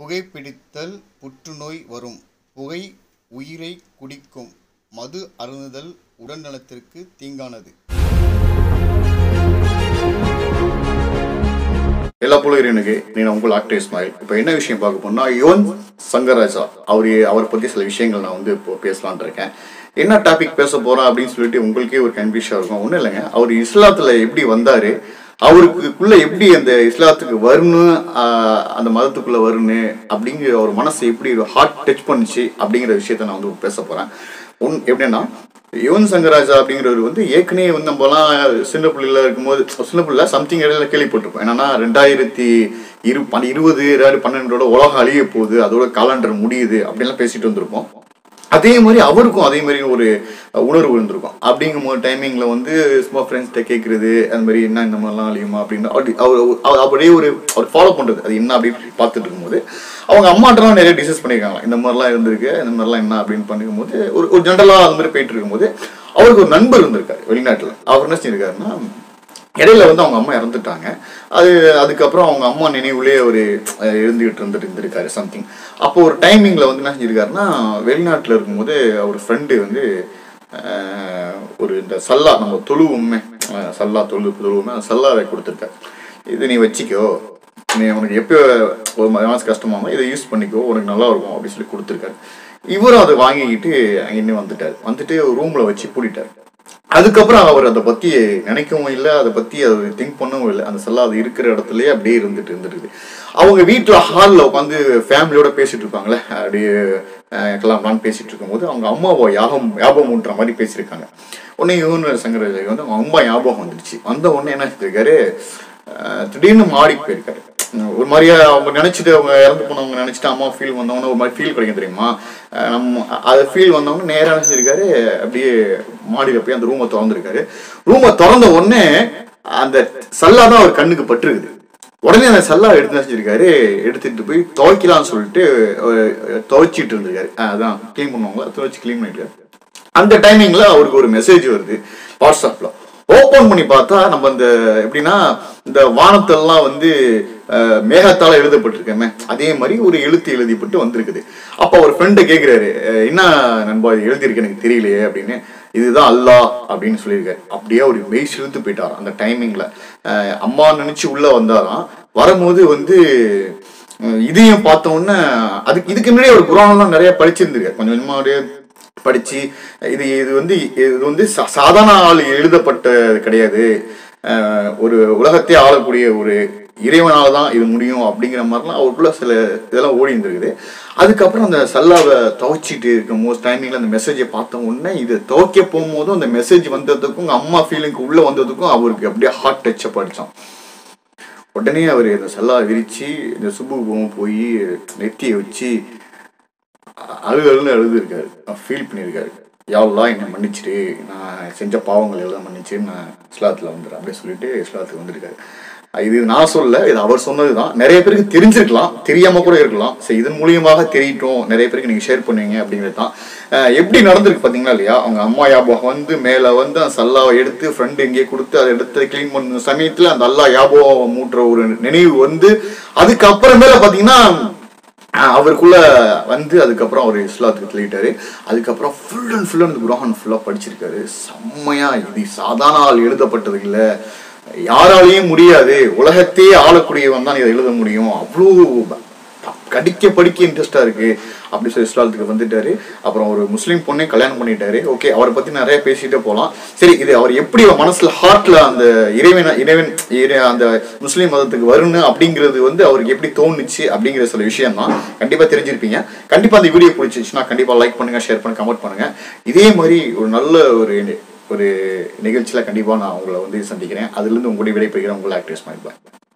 புகைப்பிடித்தல் புற்றுநோய் வரும் புகை உயிரை குடிக்கும் மது அருந்துதல் உடல்நலத்திற்கு தீங்கானது எல்லா புலகரியனுக்கு நீ உங்கள் ஆக்டர் இஸ்மாயில் இப்போ என்ன விஷயம் பார்க்க போனா யுவன் சங்கராஜா அவர் அவர் பற்றி சில விஷயங்கள் நான் வந்து இப்போ பேசலான் இருக்கேன் என்ன டாபிக் பேச போறோம் அப்படின்னு சொல்லிட்டு உங்களுக்கே ஒரு கன்ஃபியூஷன் இருக்கும் ஒன்றும் இல்லைங்க அவர் இஸ்லாத்துல எப்படி வந்தாரு அவருக்குள்ள எப்படி அந்த இஸ்லாத்துக்கு வரணும் ஆஹ், அந்த மதத்துக்குள்ள வரணும் அப்படிங்கிற ஒரு மனசை எப்படி ஹார்ட் டச் பண்ணுச்சு அப்படிங்கிற விஷயத்த நான் வந்து பேச போறேன் ஒன் எப்படின்னா யுவன் சங்கராஜா அப்படிங்கிறவர் வந்து ஏற்கனவே வந்து நம்மலாம் சின்ன பிள்ளைல இருக்கும்போது சின்ன பிள்ளை சம்திங் இடையில கேள்விப்பட்டிருப்போம் என்னன்னா ரெண்டாயிரத்தி இரு பன் இருபது ரெண்டாயிரத்தி பன்னெண்டோட உலகம் அழிய போகுது அதோட காலண்டர் முடியுது அப்படின்லாம் பேசிட்டு வந்திருப்போம் அதே மாதிரி அவருக்கும் அதே மாதிரி ஒரு உணர்வு இருந்திருக்கும் அப்படிங்கும் போது டைமிங்கில் வந்து சும்மா ஃப்ரெண்ட்ஸ்கிட்ட கேட்குறது அந்த மாதிரி என்ன இந்த மாதிரிலாம் அழியுமா அப்படின்னு அப்படி அவர் அவர் அப்படியே ஒரு அவர் ஃபாலோ பண்ணுறது அது என்ன அப்படின்னு பார்த்துட்டு இருக்கும்போது அவங்க அம்மாட்டெல்லாம் நிறைய டிஸ்கஸ் பண்ணியிருக்காங்க இந்த மாதிரிலாம் இருந்திருக்கு இந்த மாதிரிலாம் என்ன அப்படின்னு பண்ணிக்கும்போது ஒரு ஒரு ஜென்ரலாக அந்த மாதிரி போயிட்டு இருக்கும்போது அவருக்கு ஒரு நண்பர் இருந்திருக்காரு வெளிநாட்டில் அவர் என்ன செஞ்சிருக்காருன்னா இடையில வந்து அவங்க அம்மா இறந்துட்டாங்க அது அதுக்கப்புறம் அவங்க அம்மா நினைவுலேயே ஒரு அஹ், இருந்துகிட்டு இருந்துட்டு இருந்திருக்காரு சம்திங் அப்போ ஒரு டைமிங்கில் வந்து என்ன செஞ்சிருக்காருன்னா வெளிநாட்டில் இருக்கும்போது அவர் ஃப்ரெண்டு வந்து அஹ், ஒரு இந்த சல்லா நம்ம தொழுவுமே அஹ், சல்லா தொழு தொழுவுமே அந்த சல்லாவை கொடுத்துருக்காரு இது நீ வச்சிக்கோ நீ உனக்கு எப்போ ஒரு மனசு கஷ்டமாகும் இதை யூஸ் பண்ணிக்கோ உனக்கு நல்லா இருக்கும் அப்படின்னு சொல்லி கொடுத்துருக்காரு இவரும் அதை வாங்கிக்கிட்டு அங்கேருந்து வந்துட்டார் வந்துட்டு ரூமில் வச்சு பூட்டிட்டார் அதுக்கப்புறம் அவர் அதை பத்தி நினைக்கவும் இல்லை அதை பத்தி அவர் திங்க் பண்ணவும் இல்லை அந்த செல்லா அது இருக்கிற இடத்துலயே அப்படியே இருந்துட்டு இருந்துருக்கு அவங்க வீட்டுல ஹாலில் உட்காந்து ஃபேமிலியோட பேசிட்டு இருப்பாங்களே அப்படியே அஹ், கிளம்பலான்னு பேசிட்டு இருக்கும்போது அவங்க அம்மாவை யாபம் ஞாபகம் ஊட்டுற மாதிரி பேசியிருக்காங்க உடனே இவனு சங்கராஜாக்கு வந்து அவங்க அம்மா ஞாபகம் வந்துடுச்சு வந்த உடனே என்ன செஞ்சிருக்காரு அஹ், திடீர்னு மாடிக்கு போயிருக்காரு ஒரு மாதிரியா அவங்க நினைச்சிட்டு அவங்க இறந்து போனவங்க நினைச்சிட்டு அம்மா ஃபீல் வந்தவங்க ஒரு மாதிரி ஃபீல் கிடைக்கும் தெரியுமா அஹ் நம்ம அது ஃபீல் வந்தவங்க நேரா என்ன செஞ்சிருக்காரு அப்படியே மாடியில போய் அந்த ரூமை திறந்துருக்காரு ரூமை திறந்த உடனே அந்த சல்லா தான் அவர் கண்ணுக்கு பட்டிருக்குது உடனே அந்த சல்லா எடுத்து என்ன செஞ்சிருக்காரு எடுத்துட்டு போய் துவைக்கலாம்னு சொல்லிட்டு அஹ், துவைச்சிட்டு இருந்திருக்காரு அஹ் அதான் க்ளீன் பண்ணுவாங்களா துவைச்சு க்ளீன் பண்ணிருக்காரு அந்த டைமிங்ல அவருக்கு ஒரு மெசேஜ் வருது வாட்ஸ்அப்ல ஓபன் பண்ணி பார்த்தா நம்ம இந்த எப்படின்னா இந்த வானத்தெல்லாம் வந்து அஹ், மேகத்தால எழுதப்பட்டிருக்கமே அதே மாதிரி ஒரு எழுத்து எழுதிப்பட்டு வந்திருக்குது அப்ப அவர் ஃப்ரெண்டை கேக்குறாரு அஹ், என்ன நண்பா இது எழுதியிருக்கு எனக்கு தெரியலையே அப்படின்னு இதுதான் அல்லாஹ் அப்படின்னு சொல்லியிருக்காரு அப்படியே அவர் மெய் சிலுத்து போயிட்டார் அந்த டைமிங்ல அஹ், அம்மா நினைச்சு உள்ள வந்தாராம் வரும்போது வந்து அஹ், இதையும் பார்த்த உடனே அதுக்கு இதுக்கு முன்னாடி ஒரு குரான்லாம் நிறைய படிச்சிருந்திருக்காரு கொஞ்சம் கொஞ்சமா அப்படியே படிச்சு இது இது வந்து இது வந்து சா- சாதாரண ஆள் எழுதப்பட்டது கிடையாது அஹ் ஒரு உலகத்தை ஆளக்கூடிய ஒரு இறைவனால தான் இது முடியும் அப்படிங்கிற மாதிரிலாம் அவருக்குள்ள சில இதெல்லாம் ஓடி இருந்திருக்குது அதுக்கப்புறம் அந்த சல்லாவை துவைச்சிட்டு இருக்கும் போது டைமிங்ல அந்த மெசேஜை பார்த்த உடனே இது துவைக்க போகும்போதும் அந்த மெசேஜ் வந்ததுக்கும் உங்க அம்மா ஃபீலிங்க்கு உள்ள வந்ததுக்கும் அவருக்கு அப்படியே ஹார்ட் டச்சை படிச்சான் உடனே அவர் இந்த சல்லா விரிச்சு இந்த சுபுபம் போய் நெத்தியை வச்சு அழு அழுன்னு அழுதுருக்காரு ஃபீல் பண்ணியிருக்காரு யாரெல்லாம் என்னை மன்னிச்சிரு நான் செஞ்ச பாவங்கள் எல்லாம் மன்னிச்சு நான் இஸ்லாத்தில் வந்துடுறேன் அப்படியே சொல்லிட்டு இஸ்லாத்துக்கு வந்திருக்காரு இது நான் சொல்ல இது அவர் சொன்னது தான் நிறைய பேருக்கு தெரிஞ்சிருக்கலாம் தெரியாம கூட இருக்கலாம் சரி இதன் மூலியமாக தெரியட்டும் நிறைய பேருக்கு நீங்க ஷேர் பண்ணுவீங்க அப்படிங்கிறது தான் அஹ் எப்படி நடந்திருக்கு பாத்தீங்களா இல்லையா அவங்க அம்மா ஞாபகம் வந்து மேல வந்து அந்த சல்லாவை எடுத்து ஃப்ரெண்ட் எங்கேயே கொடுத்து அதை எடுத்து க்ளீன் பண்ண சமயத்துல அந்த அல்லா ஞாபகம் மூட்டுற ஒரு நினைவு வந்து அதுக்கப்புறமேல பாத்தீங்கன்னா ஆஹ் அவருக்குள்ள வந்து அதுக்கப்புறம் அவர் இஸ்லாத்துக்கு தள்ளிட்டாரு அதுக்கப்புறம் ஃபுல் அண்ட் ஃபுல் அந்த குரான் ஃபுல்லாக படிச்சிருக்காரு செம்மையா இது சாதாரண ஆள் எழுதப்பட்டது இல்லை யாராலையும் முடியாது உலகத்தையே ஆளக்கூடியவன் தான் இதை எழுத முடியும் அவ்வளோ கடிக்க படிக்க இன்ட்ரெஸ்டா இருக்கு அப்படி சொல்லி இஸ்லாத்துக்கு வந்துட்டாரு அப்புறம் ஒரு முஸ்லீம் பொண்ணை கல்யாணம் பண்ணிட்டாரு ஓகே அவரை பத்தி நிறைய பேசிட்டே போகலாம் சரி இது அவர் எப்படி அவர் மனசுல ஹார்ட்ல அந்த இறைவன் இறைவன் இறை- அந்த முஸ்லீம் மதத்துக்கு வரணும் அப்படிங்கிறது வந்து அவருக்கு எப்படி தோணுச்சு அப்படிங்கிற சில விஷயம் தான் கண்டிப்பா தெரிஞ்சிருப்பீங்க கண்டிப்பா அந்த வீடியோ பிடிச்சிச்சுன்னா கண்டிப்பா லைக் பண்ணுங்க ஷேர் பண்ணுங்க கமெண்ட் பண்ணுங்க இதே மாதிரி ஒரு நல்ல ஒரு ஒரு நிகழ்ச்சியில கண்டிப்பா நான் உங்களை வந்து சந்திக்கிறேன் அதுல இருந்து உங்களுடைய விடைபெறுகிறேன் உங்களை ஆக்டர்ஸ் மாதிரி